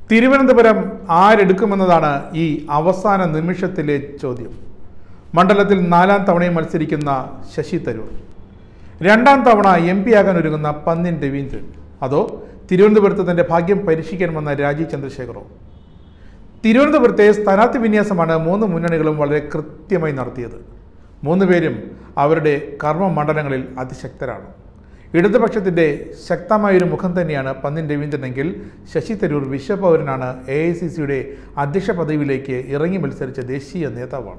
തിരുവനന്തപുരം ആരെടുക്കുമെന്നതാണ് ഈ അവസാന നിമിഷത്തിലെ ചോദ്യം മണ്ഡലത്തിൽ നാലാം തവണയും മത്സരിക്കുന്ന ശശി തരൂർ രണ്ടാം തവണ എം പി ആകാൻ ഒരുങ്ങുന്ന പന്നിൻ രവീന്ദ്രൻ അതോ തിരുവനന്തപുരത്ത് തന്റെ ഭാഗ്യം പരീക്ഷിക്കാൻ വന്ന രാജീവ് ചന്ദ്രശേഖറോ തിരുവനന്തപുരത്തെ സ്ഥാനാർത്ഥി വിന്യാസമാണ് മൂന്ന് മുന്നണികളും വളരെ കൃത്യമായി നടത്തിയത് മൂന്ന് പേരും അവരുടെ കർമ്മ മണ്ഡലങ്ങളിൽ അതിശക്തരാണ് ഇടതുപക്ഷത്തിന്റെ ശക്തമായൊരു മുഖം തന്നെയാണ് പന്നിൻ രവീന്ദ്രനെങ്കിൽ ശശി തരൂർ വിശ്വപൗരനാണ് എ ഐ സി സിയുടെ അധ്യക്ഷ പദവിയിലേക്ക് ഇറങ്ങി മത്സരിച്ച ദേശീയ നേതാവാണ്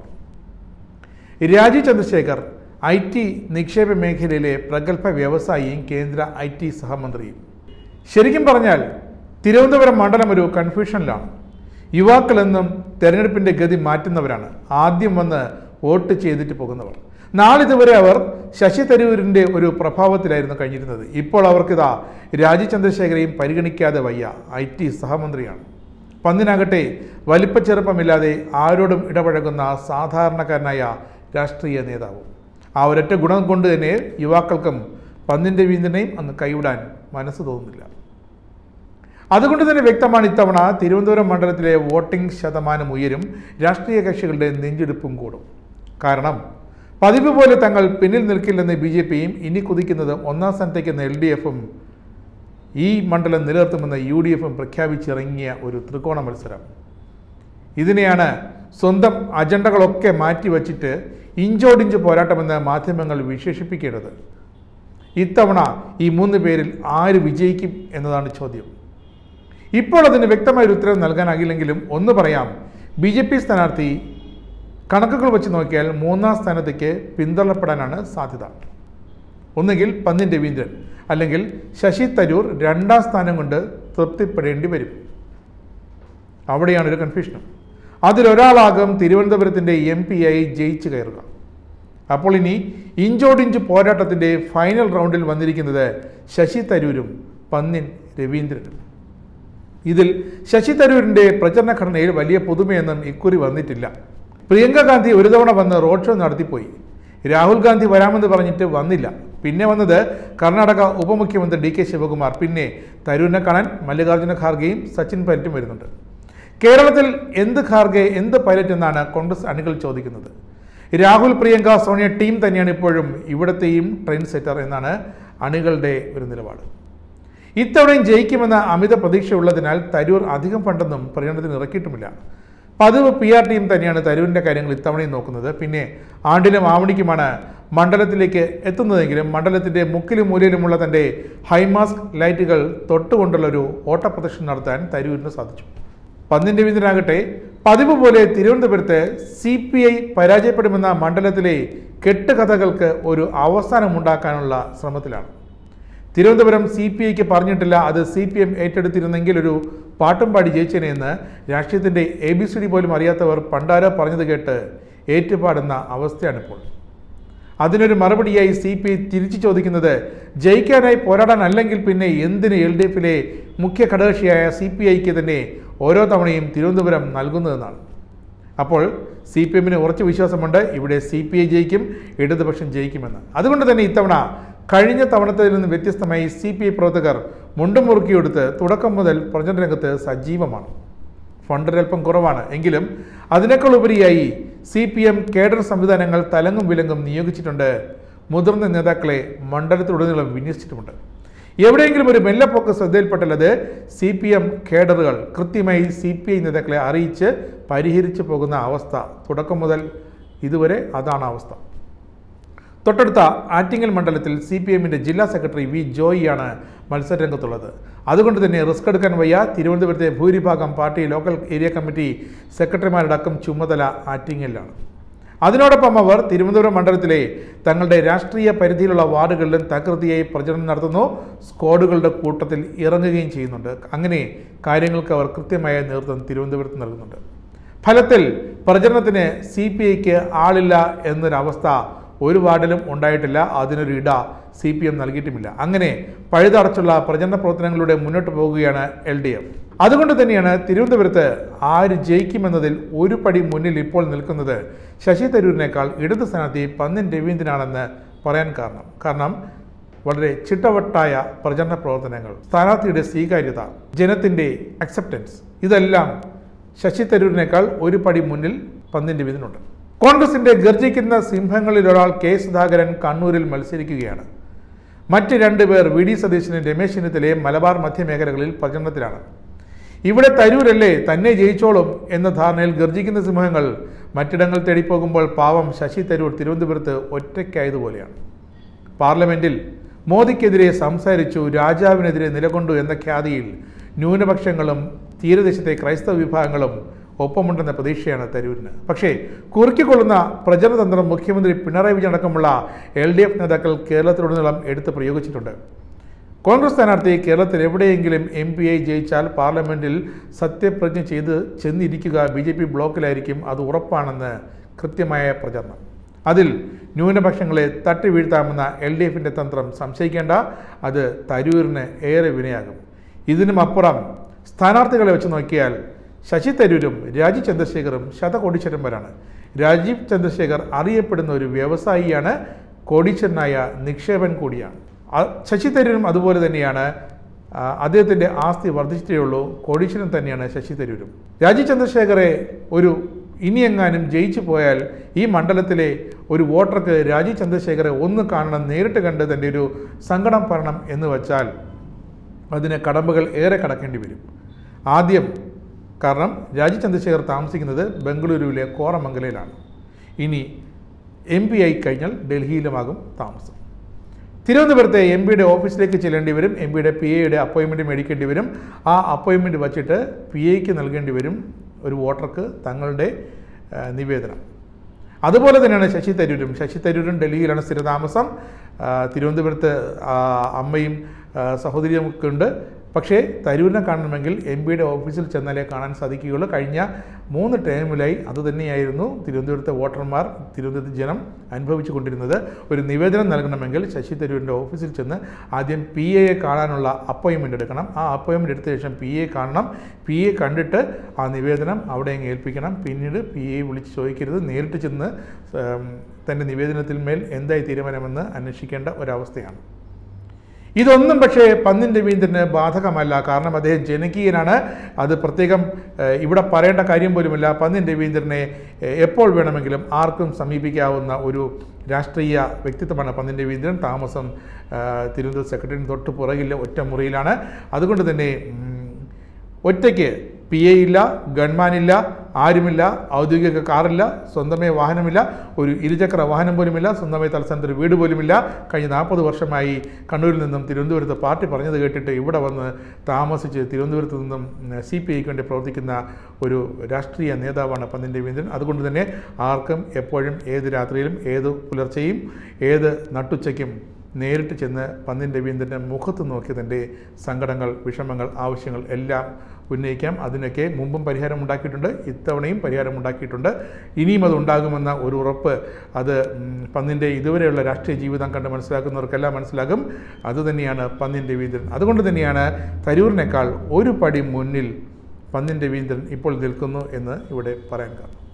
രാജീവ് ചന്ദ്രശേഖർ ഐ ടി നിക്ഷേപ മേഖലയിലെ പ്രഗത്ഭ വ്യവസായിയും കേന്ദ്ര ഐ ടി സഹമന്ത്രിയും ശരിക്കും പറഞ്ഞാൽ തിരുവനന്തപുരം മണ്ഡലം ഒരു കൺഫ്യൂഷനിലാണ് യുവാക്കളെന്നും തെരഞ്ഞെടുപ്പിന്റെ ഗതി മാറ്റുന്നവരാണ് ആദ്യം വന്ന് വോട്ട് ചെയ്തിട്ട് പോകുന്നവർ നാളിതുവരെ അവർ ശശി തരൂരിന്റെ ഒരു പ്രഭാവത്തിലായിരുന്നു കഴിഞ്ഞിരുന്നത് ഇപ്പോൾ അവർക്കിതാ രാജീവ് ചന്ദ്രശേഖരെയും പരിഗണിക്കാതെ വയ്യ ഐ ടി സഹമന്ത്രിയാണ് പന്തിനാകട്ടെ വലിപ്പച്ചെറുപ്പമില്ലാതെ ആരോടും ഇടപഴകുന്ന സാധാരണക്കാരനായ രാഷ്ട്രീയ നേതാവ് ആ ഒരൊറ്റ ഗുണം കൊണ്ട് തന്നെ യുവാക്കൾക്കും പന്നിൻ്റെ വീന്തിനെയും അങ്ങ് കൈവിടാൻ മനസ്സ് തോന്നുന്നില്ല അതുകൊണ്ട് തന്നെ വ്യക്തമാണ് ഇത്തവണ തിരുവനന്തപുരം മണ്ഡലത്തിലെ വോട്ടിംഗ് ശതമാനം ഉയരും രാഷ്ട്രീയ കക്ഷികളുടെ നെഞ്ചെടുപ്പും കൂടും കാരണം പതിവ് പോലെ തങ്ങൾ പിന്നിൽ നിൽക്കില്ലെന്ന് ബി ജെ പിയും ഇനി കുതിക്കുന്നത് ഒന്നാം സ്ഥാനത്തേക്കെന്ന എൽ ഡി എഫും ഈ മണ്ഡലം നിലനിർത്തുമെന്ന് യു ഡി എഫും പ്രഖ്യാപിച്ചിറങ്ങിയ ഒരു ത്രികോണ മത്സരം ഇതിനെയാണ് സ്വന്തം അജണ്ടകളൊക്കെ മാറ്റിവച്ചിട്ട് ഇഞ്ചോടിഞ്ച് പോരാട്ടമെന്ന് മാധ്യമങ്ങൾ വിശേഷിപ്പിക്കേണ്ടത് ഇത്തവണ ഈ മൂന്ന് പേരിൽ ആര് വിജയിക്കും എന്നതാണ് ചോദ്യം ഇപ്പോൾ അതിന് വ്യക്തമായ ഒരു ഉത്തരവ് നൽകാനാകില്ലെങ്കിലും ഒന്ന് പറയാം ബി ജെ പി സ്ഥാനാർത്ഥി കണക്കുകൾ വെച്ച് നോക്കിയാൽ മൂന്നാം സ്ഥാനത്തേക്ക് പിന്തള്ളപ്പെടാനാണ് സാധ്യത ഒന്നുകിൽ പന്നിൻ രവീന്ദ്രൻ അല്ലെങ്കിൽ ശശി തരൂർ രണ്ടാം സ്ഥാനം കൊണ്ട് തൃപ്തിപ്പെടേണ്ടി വരും അവിടെയാണ് ഒരു കൺഫ്യൂഷനും അതിലൊരാളാകും തിരുവനന്തപുരത്തിൻ്റെ എം പി ആയി ജയിച്ചു കയറുക അപ്പോൾ ഇനി ഇഞ്ചോടിഞ്ച് പോരാട്ടത്തിൻ്റെ ഫൈനൽ റൗണ്ടിൽ വന്നിരിക്കുന്നത് ശശി തരൂരും പന്നിൻ രവീന്ദ്രനും ഇതിൽ ശശി തരൂരിൻ്റെ പ്രചരണ ഘടനയിൽ വലിയ പുതുമയൊന്നും ഇക്കുറി വന്നിട്ടില്ല പ്രിയങ്ക ഗാന്ധി ഒരു തവണ വന്ന് റോഡ് ഷോ നടത്തിപ്പോയി രാഹുൽ ഗാന്ധി വരാമെന്ന് പറഞ്ഞിട്ട് വന്നില്ല പിന്നെ വന്നത് കർണാടക ഉപമുഖ്യമന്ത്രി ഡി കെ ശിവകുമാർ പിന്നെ തരൂരിനെ കാണാൻ മല്ലികാർജ്ജുന ഖാർഗെയും സച്ചിൻ പൈലറ്റും വരുന്നുണ്ട് കേരളത്തിൽ എന്ത് ഖാർഗെ എന്ത് പൈലറ്റ് എന്നാണ് കോൺഗ്രസ് അണികൾ ചോദിക്കുന്നത് രാഹുൽ പ്രിയങ്ക സോണിയ ടീം തന്നെയാണ് ഇപ്പോഴും ഇവിടത്തെയും ട്രെൻഡ് സെറ്റർ എന്നാണ് അണികളുടെ ഒരു നിലപാട് ഇത്തവണയും ജയിക്കുമെന്ന അമിത പ്രതീക്ഷയുള്ളതിനാൽ തരൂർ അധികം ഫണ്ടൊന്നും പ്രകടനത്തിന് ഇറക്കിയിട്ടുമില്ല പതിവ് പി ആർ ടീം തന്നെയാണ് തരൂരിൻ്റെ കാര്യങ്ങൾ ഇത്തവണയും നോക്കുന്നത് പിന്നെ ആണ്ടിലും ആവണിക്കുമാണ് മണ്ഡലത്തിലേക്ക് എത്തുന്നതെങ്കിലും മണ്ഡലത്തിൻ്റെ മുക്കിലും മൂലയിലുമുള്ള തൻ്റെ ഹൈമാസ്ക് ലൈറ്റുകൾ തൊട്ടുകൊണ്ടുള്ള ഒരു ഓട്ടപ്രദക്ഷിണം നടത്താൻ തരൂരിന് സാധിച്ചു പന്നിൻ രവീന്ദ്രനാകട്ടെ പതിവ് പോലെ തിരുവനന്തപുരത്ത് സി പി ഐ പരാജയപ്പെടുമെന്ന മണ്ഡലത്തിലെ കെട്ടുകഥകൾക്ക് ഒരു അവസാനമുണ്ടാക്കാനുള്ള ശ്രമത്തിലാണ് തിരുവനന്തപുരം സി പി ഐക്ക് പറഞ്ഞിട്ടില്ല അത് സി പി എം ഏറ്റെടുത്തിരുന്നെങ്കിൽ ഒരു പാട്ടും പാടി ജയിച്ചേനെ എന്ന് രാഷ്ട്രീയത്തിൻ്റെ എ ബി സി ഡി പോലും അറിയാത്തവർ പണ്ടാരോ പറഞ്ഞത് കേട്ട് ഏറ്റുപാടുന്ന അവസ്ഥയാണിപ്പോൾ അതിനൊരു മറുപടിയായി സി പി ഐ തിരിച്ചു ചോദിക്കുന്നത് ജയിക്കാനായി പോരാടാനല്ലെങ്കിൽ പിന്നെ എന്തിന് എൽ ഡി എഫിലെ മുഖ്യ ഘടകകക്ഷിയായ സി പി ഐക്ക് തന്നെ ഓരോ തവണയും തിരുവനന്തപുരം നൽകുന്നതെന്നാണ് അപ്പോൾ സി പി എമ്മിന് ഉറച്ച വിശ്വാസമുണ്ട് ഇവിടെ സി പി ഐ ജയിക്കും ഇടതുപക്ഷം ജയിക്കുമെന്ന് അതുകൊണ്ട് തന്നെ ഇത്തവണ കഴിഞ്ഞ തവണത്തിൽ നിന്ന് വ്യത്യസ്തമായി സി പി ഐ പ്രവർത്തകർ മുണ്ടും മുറുക്കിയെടുത്ത് തുടക്കം മുതൽ പ്രചരണ രംഗത്ത് സജീവമാണ് ഫണ്ടൊരൽപ്പം കുറവാണ് എങ്കിലും അതിനേക്കാൾ ഉപരിയായി സി പി എം കേഡർ സംവിധാനങ്ങൾ തലങ്ങും വിലങ്ങും നിയോഗിച്ചിട്ടുണ്ട് മുതിർന്ന നേതാക്കളെ മണ്ഡലത്തിലുടനീളം വിന്യസിച്ചിട്ടുമുണ്ട് എവിടെയെങ്കിലും ഒരു മെല്ലപ്പോക്ക് ശ്രദ്ധയിൽപ്പെട്ടാൽ അത് സി പി എം കേഡറുകൾ കൃത്യമായി സി പി ഐ നേതാക്കളെ അറിയിച്ച് പരിഹരിച്ചു പോകുന്ന അവസ്ഥ തുടക്കം മുതൽ ഇതുവരെ അതാണ് അവസ്ഥ തൊട്ടടുത്ത ആറ്റിങ്ങൽ മണ്ഡലത്തിൽ സി പി എമ്മിൻ്റെ ജില്ലാ സെക്രട്ടറി വി ജോയിയാണ് മത്സരരംഗത്തുള്ളത് അതുകൊണ്ട് തന്നെ റിസ്ക് എടുക്കാൻ വയ്യ തിരുവനന്തപുരത്തെ ഭൂരിഭാഗം പാർട്ടി ലോക്കൽ ഏരിയ കമ്മിറ്റി സെക്രട്ടറിമാരടക്കം ചുമതല ആറ്റിങ്ങലിലാണ് അതിനോടൊപ്പം അവർ തിരുവനന്തപുരം മണ്ഡലത്തിലെ തങ്ങളുടെ രാഷ്ട്രീയ പരിധിയിലുള്ള വാർഡുകളിലും തകൃതിയായി പ്രചരണം നടത്തുന്നു സ്ക്വാഡുകളുടെ കൂട്ടത്തിൽ ഇറങ്ങുകയും ചെയ്യുന്നുണ്ട് അങ്ങനെ കാര്യങ്ങൾക്ക് അവർ കൃത്യമായ നേതൃത്വം തിരുവനന്തപുരത്ത് നൽകുന്നുണ്ട് ഫലത്തിൽ പ്രചരണത്തിന് സി പി ഐക്ക് ആളില്ല എന്നൊരവസ്ഥ ഒരു വാർഡിലും ഉണ്ടായിട്ടില്ല അതിനൊരു ഇട സി പി എം നൽകിയിട്ടുമില്ല അങ്ങനെ പഴുതടച്ചുള്ള പ്രചരണ പ്രവർത്തനങ്ങളിലൂടെ മുന്നോട്ട് പോകുകയാണ് എൽ ഡി എഫ് അതുകൊണ്ട് തന്നെയാണ് തിരുവനന്തപുരത്ത് ആര് ജയിക്കുമെന്നതിൽ ഒരു പടി മുന്നിൽ ഇപ്പോൾ നിൽക്കുന്നത് ശശി തരൂരിനേക്കാൾ ഇടത് സ്ഥാനാർത്ഥി പന്നിൻ രവീന്ദ്രനാണെന്ന് പറയാൻ കാരണം കാരണം വളരെ ചിട്ടവട്ടായ പ്രചരണ പ്രവർത്തനങ്ങൾ സ്ഥാനാർത്ഥിയുടെ സ്വീകാര്യത ജനത്തിൻ്റെ അക്സെപ്റ്റൻസ് ഇതെല്ലാം ശശി തരൂരിനേക്കാൾ ഒരു പടി മുന്നിൽ പന്നിൻ രവീന്ദ്രനുണ്ട് കോൺഗ്രസിന്റെ ഗർജിക്കുന്ന സിംഹങ്ങളിൽ ഒരാൾ കെ സുധാകരൻ കണ്ണൂരിൽ മത്സരിക്കുകയാണ് മറ്റ് രണ്ടുപേർ വി ഡി സതീശനും രമേശ് ചെന്നിത്തലയും മലബാർ മധ്യമേഖലകളിൽ പ്രചരണത്തിലാണ് ഇവിടെ തരൂരല്ലേ തന്നെ ജയിച്ചോളും എന്ന ധാരണയിൽ ഗർജിക്കുന്ന സിംഹങ്ങൾ മറ്റിടങ്ങൾ തേടിപ്പോകുമ്പോൾ പാവം ശശി തരൂർ തിരുവനന്തപുരത്ത് ഒറ്റയ്ക്കായതുപോലെയാണ് പാർലമെന്റിൽ മോദിക്കെതിരെ സംസാരിച്ചു രാജാവിനെതിരെ നിലകൊണ്ടു എന്ന ഖ്യാതിയിൽ ന്യൂനപക്ഷങ്ങളും തീരദേശത്തെ ക്രൈസ്തവ വിഭാഗങ്ങളും ഒപ്പമുണ്ടെന്ന പ്രതീക്ഷയാണ് തരൂരിന് പക്ഷേ കുറുക്കിക്കൊള്ളുന്ന പ്രചരണതന്ത്രം മുഖ്യമന്ത്രി പിണറായി വിജയൻ അടക്കമുള്ള എൽ ഡി എഫ് നേതാക്കൾ കേരളത്തിലുടനീളം എടുത്ത് പ്രയോഗിച്ചിട്ടുണ്ട് കോൺഗ്രസ് സ്ഥാനാർത്ഥി കേരളത്തിൽ എവിടെയെങ്കിലും എം പി ഐ ജയിച്ചാൽ പാർലമെന്റിൽ സത്യപ്രതിജ്ഞ ചെയ്ത് ചെന്നിരിക്കുക ബി ജെ പി ബ്ലോക്കിലായിരിക്കും അത് ഉറപ്പാണെന്ന് കൃത്യമായ പ്രചരണം അതിൽ ന്യൂനപക്ഷങ്ങളെ തട്ടി വീഴ്ത്താമെന്ന എൽ ഡി എഫിൻ്റെ തന്ത്രം സംശയിക്കേണ്ട അത് തരൂരിന് ഏറെ വിനയാകും ഇതിനും അപ്പുറം സ്ഥാനാർത്ഥികളെ വെച്ച് നോക്കിയാൽ ശശി തരൂരും രാജീവ് ചന്ദ്രശേഖറും ശതകോടീശ്വരന്മാരാണ് രാജീവ് ചന്ദ്രശേഖർ അറിയപ്പെടുന്ന ഒരു വ്യവസായിയാണ് കോടീശ്വരനായ നിക്ഷേപൻ കൂടിയാണ് ആ- ശശി തരൂരും അതുപോലെ തന്നെയാണ് ആ, അദ്ദേഹത്തിൻ്റെ ആസ്തി വർദ്ധിച്ചിട്ടേ ഉള്ളൂ കോടീശ്വരൻ തന്നെയാണ് ശശി തരൂരും രാജീവ് ചന്ദ്രശേഖറെ ഒരു ഇനിയെങ്ങാനും ജയിച്ചു പോയാൽ ഈ മണ്ഡലത്തിലെ ഒരു വോട്ടർക്ക് രാജീവ് ചന്ദ്രശേഖരെ ഒന്ന് കാണണം നേരിട്ട് കണ്ട് തൻ്റെ ഒരു സങ്കടം പറയണം എന്ന് വച്ചാൽ അതിന് കടമ്പകൾ ഏറെ കടക്കേണ്ടി വരും ആദ്യം കാരണം രാജീവ് ചന്ദ്രശേഖർ താമസിക്കുന്നത് ബംഗളൂരുവിലെ കോറമംഗലയിലാണ് ഇനി എം പി ആയി കഴിഞ്ഞാൽ ഡൽഹിയിലുമാകും താമസം തിരുവനന്തപുരത്തെ എം പിയുടെ ഓഫീസിലേക്ക് ചെല്ലേണ്ടി വരും എം പിയുടെ പി എയുടെ അപ്പോയിൻമെൻറ്റ് മേടിക്കേണ്ടി വരും ആ അപ്പോയിൻമെൻറ്റ് വച്ചിട്ട് പി എക്ക് നൽകേണ്ടി വരും ഒരു വോട്ടർക്ക് തങ്ങളുടെ ആ, നിവേദനം അതുപോലെ തന്നെയാണ് ശശി തരൂരും ശശി തരൂരും ഡൽഹിയിലാണ് സ്ഥിരതാമസം ആ, തിരുവനന്തപുരത്ത് ആ, അമ്മയും ആ, സഹോദരിയും ഒക്കെ ഉണ്ട് പക്ഷേ തരൂരിനെ കാണണമെങ്കിൽ എം പിയുടെ ഓഫീസിൽ ചെന്നാലേ കാണാൻ സാധിക്കുകയുള്ളൂ കഴിഞ്ഞ മൂന്ന് ടേമിലായി അതുതന്നെയായിരുന്നു തിരുവനന്തപുരത്തെ വോട്ടർമാർ തിരുവനന്തപുരത്ത് ജനം അനുഭവിച്ചു കൊണ്ടിരുന്നത് ഒരു നിവേദനം നൽകണമെങ്കിൽ ശശി തരൂരിൻ്റെ ഓഫീസിൽ ചെന്ന് ആദ്യം പി എയെ കാണാനുള്ള അപ്പോയിൻമെൻ്റ് എടുക്കണം ആ അപ്പോയിൻമെൻ്റ് എടുത്ത ശേഷം പി എ കാണണം പി എ കണ്ടിട്ട് ആ നിവേദനം അവിടെ അങ്ങ് ഏൽപ്പിക്കണം പിന്നീട് പി എ വിളിച്ച് ചോദിക്കരുത് നേരിട്ട് ചെന്ന് ഉം, തൻ്റെ നിവേദനത്തിൽ മേൽ എന്തായി തീരുമാനമെന്ന് അന്വേഷിക്കേണ്ട ഒരവസ്ഥയാണ് ഇതൊന്നും പക്ഷേ പന്നിൻ രവീന്ദ്രന് ബാധകമല്ല കാരണം അദ്ദേഹം ജനകീയനാണ് അത് പ്രത്യേകം ഏഹ്, ഇവിടെ പറയേണ്ട കാര്യം പോലുമില്ല പന്നിൻ രവീന്ദ്രനെ ഏഹ്, എപ്പോൾ വേണമെങ്കിലും ആർക്കും സമീപിക്കാവുന്ന ഒരു രാഷ്ട്രീയ വ്യക്തിത്വമാണ് പന്നിൻ രവീന്ദ്രൻ താമസം ഏഹ്, തിരുവനന്തപുരം സെക്രട്ടറിന് തൊട്ട് പുറകിലെ ഒറ്റ മുറിയിലാണ് അതുകൊണ്ട് തന്നെ ഉം, ഒറ്റയ്ക്ക് പി എ ഇല്ല ഗൺമാനില്ല ആരുമില്ല ഔദ്യോഗിക കാറില്ല സ്വന്തമായി വാഹനമില്ല ഒരു ഇരുചക്ര വാഹനം പോലുമില്ല സ്വന്തമായി തലസ്ഥാനത്ത് ഒരു വീട് പോലുമില്ല കഴിഞ്ഞ നാൽപ്പത് വർഷമായി കണ്ണൂരിൽ നിന്നും തിരുവനന്തപുരത്ത് പാർട്ടി പറഞ്ഞത് കേട്ടിട്ട് ഇവിടെ വന്ന് താമസിച്ച് തിരുവനന്തപുരത്ത് നിന്നും സി പി ഐക്ക് വേണ്ടി പ്രവർത്തിക്കുന്ന ഒരു രാഷ്ട്രീയ നേതാവാണ് പന്നിൻ രവീന്ദ്രൻ അതുകൊണ്ട് തന്നെ ആർക്കും എപ്പോഴും ഏത് രാത്രിയിലും ഏത് പുലർച്ചെയും ഏത് നട്ടുച്ചയ്ക്കും നേരിട്ട് ചെന്ന് പന്നിൻ രവീന്ദ്രൻ്റെ മുഖത്ത് നോക്കി തൻ്റെ സങ്കടങ്ങൾ വിഷമങ്ങൾ ആവശ്യങ്ങൾ എല്ലാം ഉന്നയിക്കാം അതിനൊക്കെ മുമ്പും പരിഹാരം ഉണ്ടാക്കിയിട്ടുണ്ട് ഇത്തവണയും പരിഹാരം ഉണ്ടാക്കിയിട്ടുണ്ട് ഇനിയും അത് ഉണ്ടാകുമെന്ന ഒരു ഉറപ്പ് അത് ഉം, പന്നിൻ്റെ ഇതുവരെയുള്ള രാഷ്ട്രീയ ജീവിതം കണ്ട് മനസ്സിലാക്കുന്നവർക്കെല്ലാം മനസ്സിലാകും അതുതന്നെയാണ് പന്നിൻ രവീന്ദ്രൻ അതുകൊണ്ട് തന്നെയാണ് തരൂരിനേക്കാൾ ഒരു പടി മുന്നിൽ പന്നിൻ രവീന്ദ്രൻ ഇപ്പോൾ നിൽക്കുന്നു എന്ന് ഇവിടെ പറയാൻ കാരണം